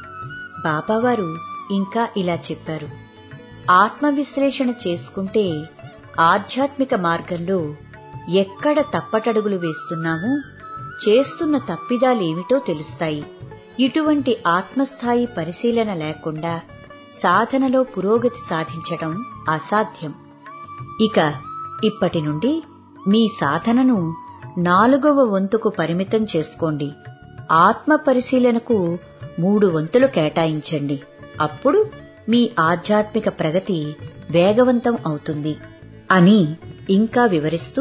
A: బాబావారు ఇంకా ఇలా చెప్పారు ఆత్మ విశ్లేషణ చేసుకుంటే ఆధ్యాత్మిక మార్గంలో ఎక్కడ తప్పటడుగులు వేస్తున్నామో చేస్తున్న తప్పిదాలేమిటో తెలుస్తాయి ఇటువంటి ఆత్మస్థాయి పరిశీలన లేకుండా సాధనలో పురోగతి సాధించడం అసాధ్యం ఇక ఇప్పటి నుండి మీ సాధనను నాలుగవ వంతుకు పరిమితం చేసుకోండి ఆత్మ పరిశీలనకు మూడు వంతులు కేటాయించండి అప్పుడు మీ ఆధ్యాత్మిక ప్రగతి వేగవంతం అవుతుంది అని ఇంకా వివరిస్తూ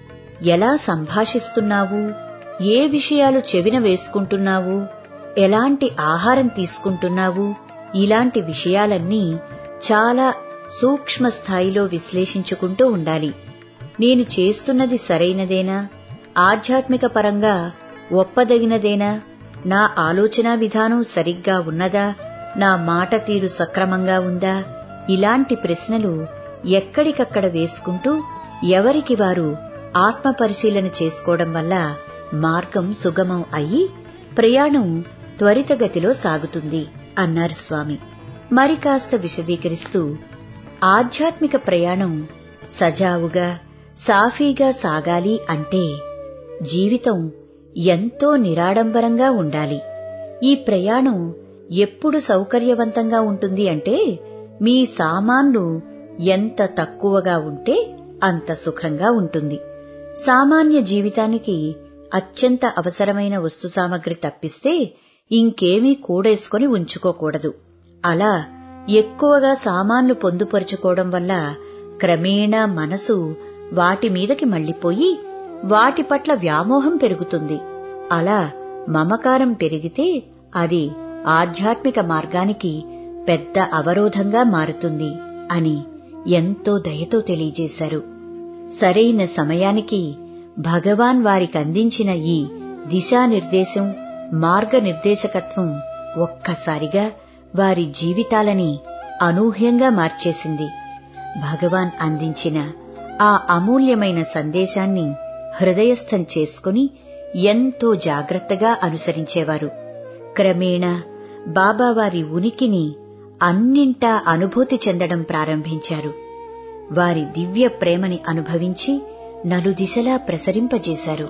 A: ఎలా సంభాషిస్తున్నావు ఏ విషయాలు చెవిన వేసుకుంటున్నావు ఎలాంటి ఆహారం తీసుకుంటున్నావు ఇలాంటి విషయాలన్నీ చాలా సూక్ష్మ స్థాయిలో విశ్లేషించుకుంటూ ఉండాలి నేను చేస్తున్నది సరైనదేనా ఆధ్యాత్మిక పరంగా ఒప్పదగినదేనా నా ఆలోచనా విధానం సరిగ్గా ఉన్నదా నా మాట తీరు సక్రమంగా ఉందా ఇలాంటి ప్రశ్నలు ఎక్కడికక్కడ వేసుకుంటూ ఎవరికి వారు ఆత్మ పరిశీలన చేసుకోవడం వల్ల మార్గం సుగమం అయి ప్రయాణం త్వరితగతిలో సాగుతుంది అన్నారు స్వామి మరి కాస్త విశదీకరిస్తూ ఆధ్యాత్మిక ప్రయాణం సజావుగా సాఫీగా సాగాలి అంటే జీవితం ఎంతో నిరాడంబరంగా ఉండాలి ఈ ప్రయాణం ఎప్పుడు సౌకర్యవంతంగా ఉంటుంది అంటే మీ సామాన్లు ఎంత తక్కువగా ఉంటే అంత సుఖంగా ఉంటుంది సామాన్య జీవితానికి అత్యంత అవసరమైన వస్తు సామగ్రి తప్పిస్తే ఇంకేమీ కూడేసుకొని ఉంచుకోకూడదు అలా ఎక్కువగా సామాన్లు పొందుపరుచుకోవడం వల్ల క్రమేణా మనసు వాటి మీదకి మళ్లిపోయి వాటి పట్ల వ్యామోహం పెరుగుతుంది అలా మమకారం పెరిగితే అది ఆధ్యాత్మిక మార్గానికి పెద్ద అవరోధంగా మారుతుంది అని ఎంతో దయతో తెలియజేశారు సరైన సమయానికి భగవాన్ వారికి అందించిన ఈ దిశానిర్దేశం మార్గనిర్దేశకత్వం ఒక్కసారిగా వారి జీవితాలని అనూహ్యంగా మార్చేసింది భగవాన్ అందించిన ఆ అమూల్యమైన సందేశాన్ని హృదయస్థం చేసుకుని ఎంతో జాగ్రత్తగా అనుసరించేవారు క్రమేణా బాబావారి ఉనికిని అన్నింటా అనుభూతి చెందడం ప్రారంభించారు వారి దివ్య ప్రేమని అనుభవించి నలుదిశలా ప్రసరింపజేశారు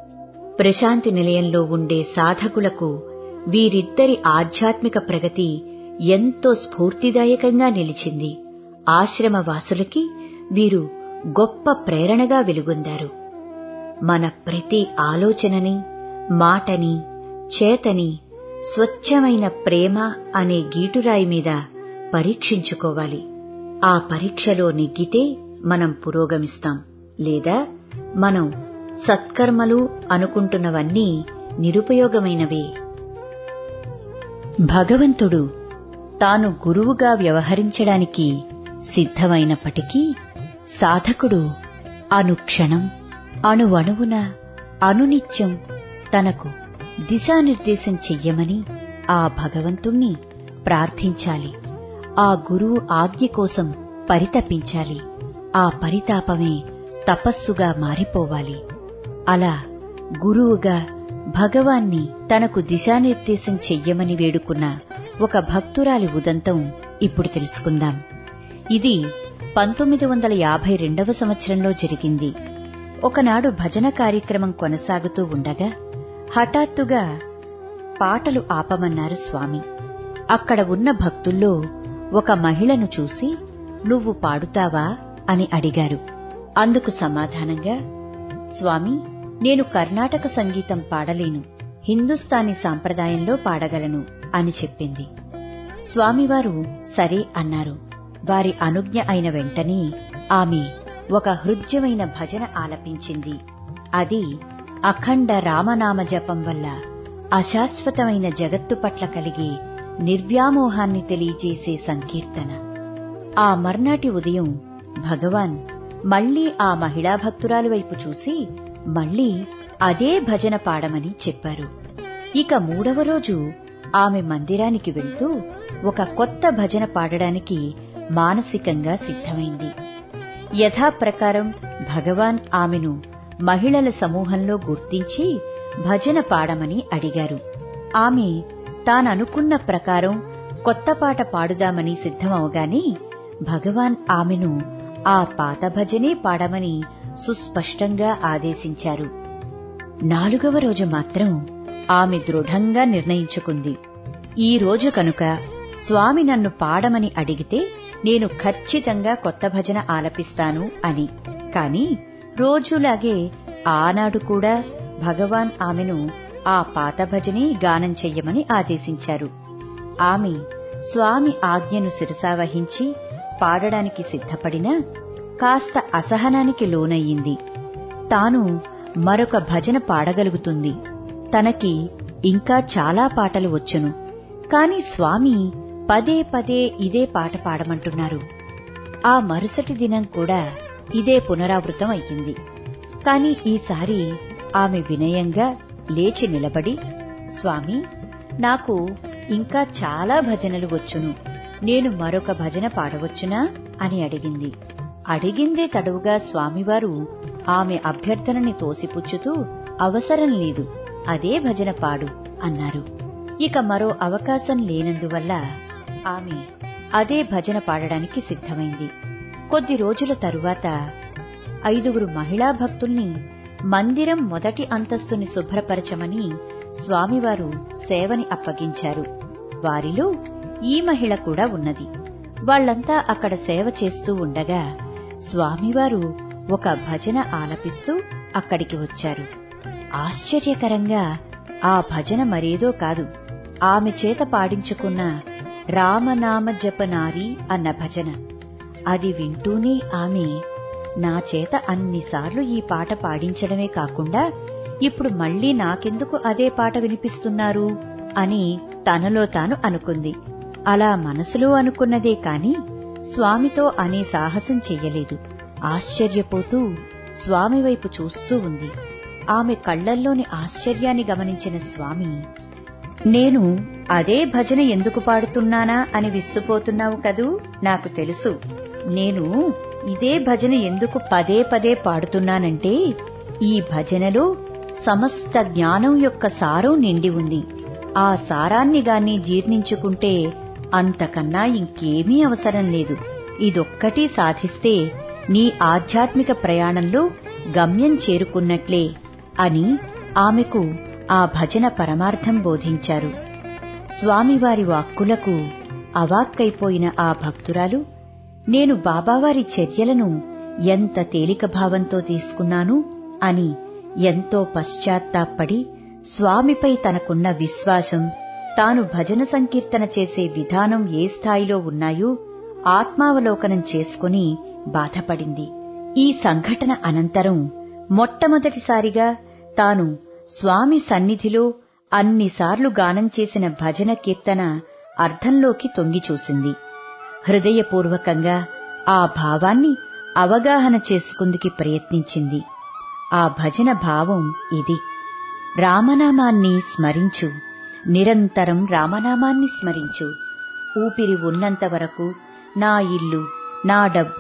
A: ప్రశాంతి నిలయంలో ఉండే సాధకులకు వీరిద్దరి ఆధ్యాత్మిక ప్రగతి ఎంతో స్ఫూర్తిదాయకంగా నిలిచింది ఆశ్రమవాసులకి వీరు గొప్ప ప్రేరణగా వెలుగొందారు మన ప్రతి ఆలోచనని మాటని చేతని స్వచ్ఛమైన ప్రేమ అనే గీటురాయి మీద పరీక్షించుకోవాలి ఆ పరీక్షలో నెగ్గితే మనం పురోగమిస్తాం లేదా మనం సత్కర్మలు అనుకుంటున్నవన్నీ నిరుపయోగమైనవే భగవంతుడు తాను గురువుగా వ్యవహరించడానికి సిద్ధమైనప్పటికీ సాధకుడు అనుక్షణం అణువణువున అనునిత్యం తనకు దిశానిర్దేశం చెయ్యమని ఆ భగవంతుణ్ణి ప్రార్థించాలి ఆ గురువు ఆజ్ఞ కోసం పరితపించాలి ఆ పరితాపమే తపస్సుగా మారిపోవాలి అలా గురువుగా భగవాన్ని తనకు దిశానిర్దేశం చెయ్యమని వేడుకున్న ఒక భక్తురాలి ఉదంతం ఇప్పుడు తెలుసుకుందాం ఇది పంతొమ్మిది వందల యాభై రెండవ సంవత్సరంలో జరిగింది ఒకనాడు భజన కార్యక్రమం కొనసాగుతూ ఉండగా హఠాత్తుగా పాటలు ఆపమన్నారు స్వామి అక్కడ ఉన్న భక్తుల్లో ఒక మహిళను చూసి నువ్వు పాడుతావా అని అడిగారు అందుకు సమాధానంగా స్వామి నేను కర్ణాటక సంగీతం పాడలేను హిందుస్థానీ సాంప్రదాయంలో పాడగలను అని చెప్పింది స్వామివారు సరే అన్నారు వారి అనుజ్ఞ అయిన వెంటనే ఆమె ఒక హృద్యమైన భజన ఆలపించింది అది అఖండ రామనామ జపం వల్ల అశాశ్వతమైన జగత్తు పట్ల కలిగే నిర్వ్యామోహాన్ని తెలియజేసే సంకీర్తన ఆ మర్నాటి ఉదయం భగవాన్ మళ్లీ ఆ మహిళా భక్తురాలి వైపు చూసి మళ్లీ అదే భజన పాడమని చెప్పారు ఇక మూడవ రోజు ఆమె మందిరానికి వెళ్తూ ఒక కొత్త భజన పాడడానికి మానసికంగా సిద్ధమైంది యథాప్రకారం భగవాన్ ఆమెను మహిళల సమూహంలో గుర్తించి భజన పాడమని అడిగారు ఆమె తాననుకున్న ప్రకారం కొత్త పాట పాడుదామని సిద్ధమవగానే భగవాన్ ఆమెను ఆ పాత భజనే పాడమని సుస్పష్టంగా ఆదేశించారు నాలుగవ రోజు మాత్రం ఆమె దృఢంగా నిర్ణయించుకుంది ఈ రోజు కనుక స్వామి నన్ను పాడమని అడిగితే నేను ఖచ్చితంగా కొత్త భజన ఆలపిస్తాను అని కాని రోజులాగే ఆనాడు కూడా భగవాన్ ఆమెను ఆ పాత భజనే గానం చెయ్యమని ఆదేశించారు ఆమె స్వామి ఆజ్ఞను శిరసావహించి పాడడానికి సిద్ధపడినా కాస్త అసహనానికి లోనయ్యింది తాను మరొక భజన పాడగలుగుతుంది తనకి ఇంకా చాలా పాటలు వచ్చును కాని స్వామి పదే పదే ఇదే పాట పాడమంటున్నారు ఆ మరుసటి దినం కూడా ఇదే పునరావృతం అయ్యింది కాని ఈసారి ఆమె వినయంగా లేచి నిలబడి స్వామి నాకు ఇంకా చాలా భజనలు వచ్చును నేను మరొక భజన పాడవచ్చునా అని అడిగింది అడిగిందే తడువుగా స్వామివారు ఆమె అభ్యర్థనని తోసిపుచ్చుతూ అవసరం లేదు అదే భజన పాడు అన్నారు ఇక మరో అవకాశం లేనందువల్ల ఆమె అదే భజన పాడడానికి సిద్ధమైంది కొద్ది రోజుల తరువాత ఐదుగురు మహిళా భక్తుల్ని మందిరం మొదటి అంతస్తుని శుభ్రపరచమని స్వామివారు సేవని అప్పగించారు వారిలో ఈ మహిళ కూడా ఉన్నది వాళ్లంతా అక్కడ సేవ చేస్తూ ఉండగా స్వామివారు ఒక భజన ఆలపిస్తూ అక్కడికి వచ్చారు ఆశ్చర్యకరంగా ఆ భజన మరేదో కాదు ఆమె చేత పాడించుకున్న రామనామ జపనారి అన్న భజన అది వింటూనే ఆమె నా చేత అన్నిసార్లు ఈ పాట పాడించడమే కాకుండా ఇప్పుడు మళ్లీ నాకెందుకు అదే పాట వినిపిస్తున్నారు అని తనలో తాను అనుకుంది అలా మనసులో అనుకున్నదే కాని స్వామితో అనే సాహసం చెయ్యలేదు ఆశ్చర్యపోతూ స్వామి వైపు చూస్తూ ఉంది ఆమె కళ్లల్లోని ఆశ్చర్యాన్ని గమనించిన స్వామి నేను అదే భజన ఎందుకు పాడుతున్నానా అని విస్తుపోతున్నావు కదూ నాకు తెలుసు నేను ఇదే భజన ఎందుకు పదే పదే పాడుతున్నానంటే ఈ భజనలో సమస్త జ్ఞానం యొక్క సారం నిండి ఉంది ఆ సారాన్ని గాని జీర్ణించుకుంటే అంతకన్నా ఇంకేమీ అవసరం లేదు ఇదొక్కటి సాధిస్తే నీ ఆధ్యాత్మిక ప్రయాణంలో గమ్యం చేరుకున్నట్లే అని ఆమెకు ఆ భజన పరమార్థం బోధించారు స్వామివారి వాక్కులకు అవాక్కైపోయిన ఆ భక్తురాలు నేను బాబావారి చర్యలను ఎంత తేలిక భావంతో తీసుకున్నాను అని ఎంతో పశ్చాత్తాపడి స్వామిపై తనకున్న విశ్వాసం తాను భజన సంకీర్తన చేసే విధానం ఏ స్థాయిలో ఉన్నాయో ఆత్మావలోకనం చేసుకుని బాధపడింది ఈ సంఘటన అనంతరం మొట్టమొదటిసారిగా తాను స్వామి సన్నిధిలో అన్నిసార్లు గానం చేసిన భజన కీర్తన అర్థంలోకి తొంగి చూసింది హృదయపూర్వకంగా ఆ భావాన్ని అవగాహన చేసుకుందుకి ప్రయత్నించింది ఆ భజన భావం ఇది రామనామాన్ని స్మరించు నిరంతరం రామనామాన్ని స్మరించు ఊపిరి ఉన్నంత వరకు నా ఇల్లు నా డబ్బు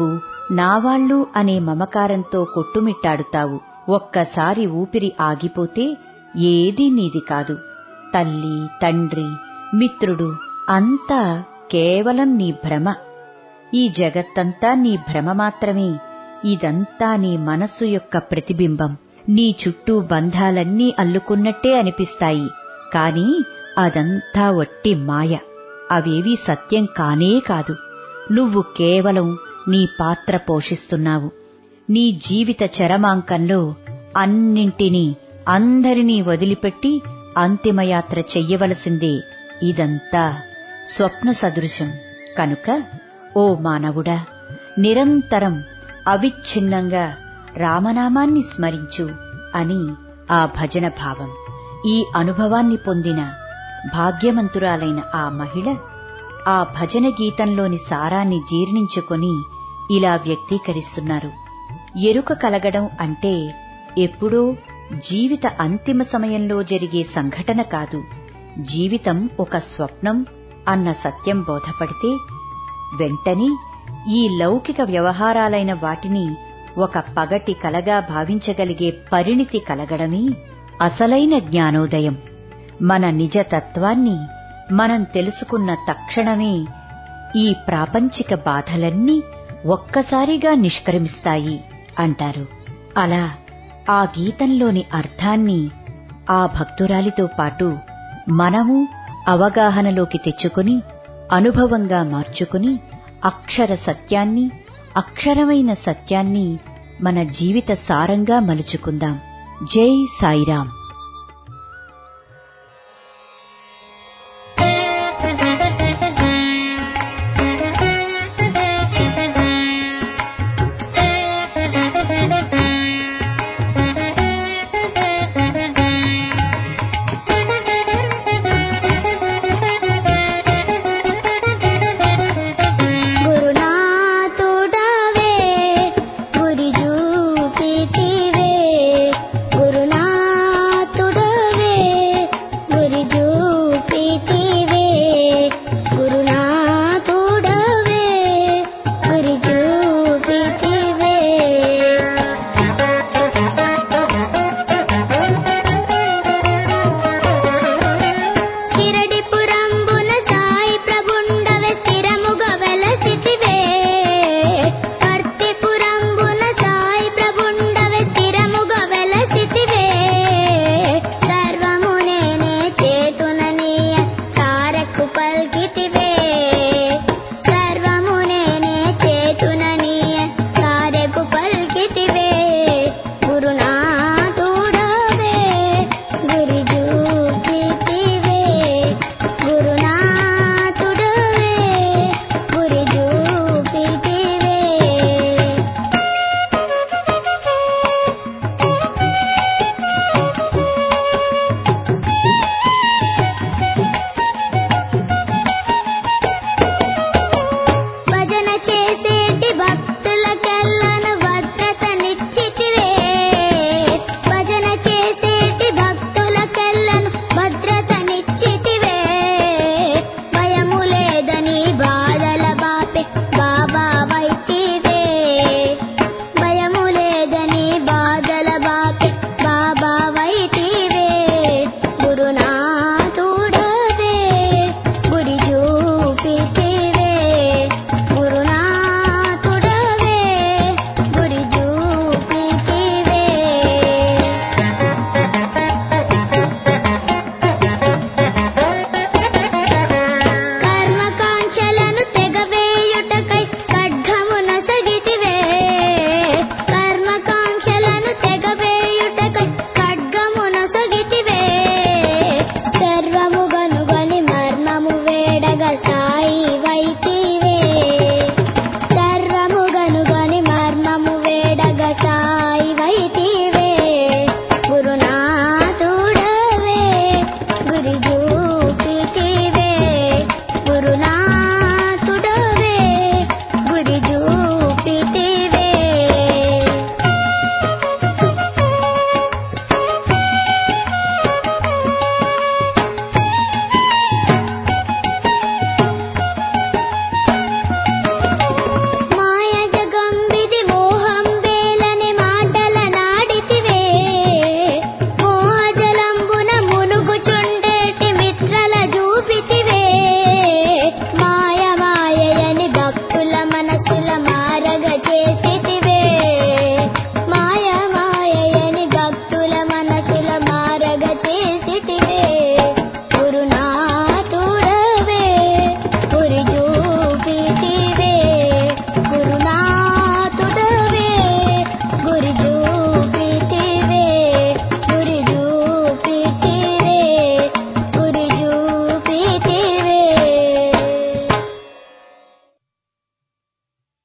A: నావాళ్లు అనే మమకారంతో కొట్టుమిట్టాడుతావు ఒక్కసారి ఊపిరి ఆగిపోతే ఏదీ నీది కాదు తల్లి తండ్రి మిత్రుడు అంతా కేవలం నీ భ్రమ ఈ జగత్తంతా నీ భ్రమ మాత్రమే ఇదంతా నీ మనస్సు యొక్క ప్రతిబింబం నీ చుట్టూ బంధాలన్నీ అల్లుకున్నట్టే అనిపిస్తాయి కాని అదంతా వట్టి మాయ అవేవీ సత్యం కానే కాదు నువ్వు కేవలం నీ పాత్ర పోషిస్తున్నావు నీ జీవిత చరమాంకంలో అన్నింటినీ అందరినీ వదిలిపెట్టి అంతిమయాత్ర చెయ్యవలసిందే ఇదంతా స్వప్న సదృశం కనుక ఓ మానవుడా నిరంతరం అవిచ్ఛిన్నంగా రామనామాన్ని స్మరించు అని ఆ భజన భావం ఈ అనుభవాన్ని పొందిన భాగ్యమంతురాలైన ఆ మహిళ ఆ భజన గీతంలోని సారాన్ని జీర్ణించుకొని ఇలా వ్యక్తీకరిస్తున్నారు ఎరుక కలగడం అంటే ఎప్పుడో జీవిత అంతిమ సమయంలో జరిగే సంఘటన కాదు జీవితం ఒక స్వప్నం అన్న సత్యం బోధపడితే వెంటనే ఈ లౌకిక వ్యవహారాలైన వాటిని ఒక పగటి కలగా భావించగలిగే పరిణితి కలగడమే అసలైన జ్ఞానోదయం మన నిజతత్వాన్ని మనం తెలుసుకున్న తక్షణమే ఈ ప్రాపంచిక బాధలన్నీ ఒక్కసారిగా నిష్క్రమిస్తాయి అంటారు అలా ఆ గీతంలోని అర్థాన్ని ఆ భక్తురాలితో పాటు మనము అవగాహనలోకి తెచ్చుకుని అనుభవంగా మార్చుకుని అక్షర సత్యాన్ని అక్షరమైన సత్యాన్ని మన జీవిత సారంగా మలుచుకుందాం జై సాయిరాం